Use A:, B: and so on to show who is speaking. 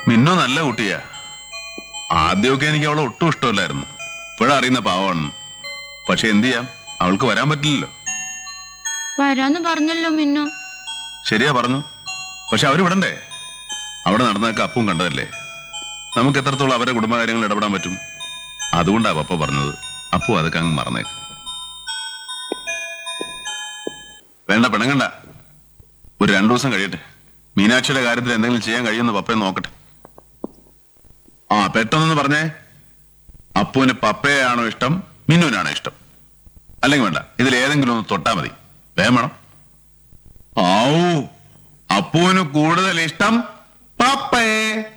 A: മിന്നു നല്ല കുട്ടിയാ ആദ്യമൊക്കെ എനിക്ക് അവളെ ഒട്ടും ഇഷ്ടമല്ലായിരുന്നു ഇപ്പോഴും അറിയുന്ന പാവമാണ് പക്ഷെ എന്ത് ചെയ്യാം അവൾക്ക് വരാൻ പറ്റില്ലല്ലോ
B: വരാന്ന് പറഞ്ഞല്ലോ മിന്നു
A: ശരിയാ പറഞ്ഞു പക്ഷെ അവര് വിടണ്ടേ അവിടെ നടന്നതൊക്കെ അപ്പവും കണ്ടതല്ലേ നമുക്ക് എത്രത്തോളം അവരുടെ കുടുംബകാര്യങ്ങളിൽ ഇടപെടാൻ പറ്റും അതുകൊണ്ടാ പപ്പ പറഞ്ഞത് അപ്പു അതൊക്കെ അങ്ങ് മറന്നേക്ക് വേണ്ട പിണങ്ങണ്ട ഒരു രണ്ടു ദിവസം കഴിയട്ടെ മീനാക്ഷിയുടെ കാര്യത്തിൽ എന്തെങ്കിലും ചെയ്യാൻ കഴിയുമെന്ന് പപ്പയെ നോക്കട്ടെ ആ പെട്ടെന്നൊന്ന് പറഞ്ഞേ അപ്പുവിന് പപ്പയാണോ ഇഷ്ടം മിന്നുവിനാണോ ഇഷ്ടം അല്ലെങ്കിൽ വേണ്ട ഇതിൽ ഏതെങ്കിലും ഒന്ന് തൊട്ടാ മതി വേഗം വേണം ആവൂ അപ്പുവിന് കൂടുതൽ ഇഷ്ടം പപ്പയെ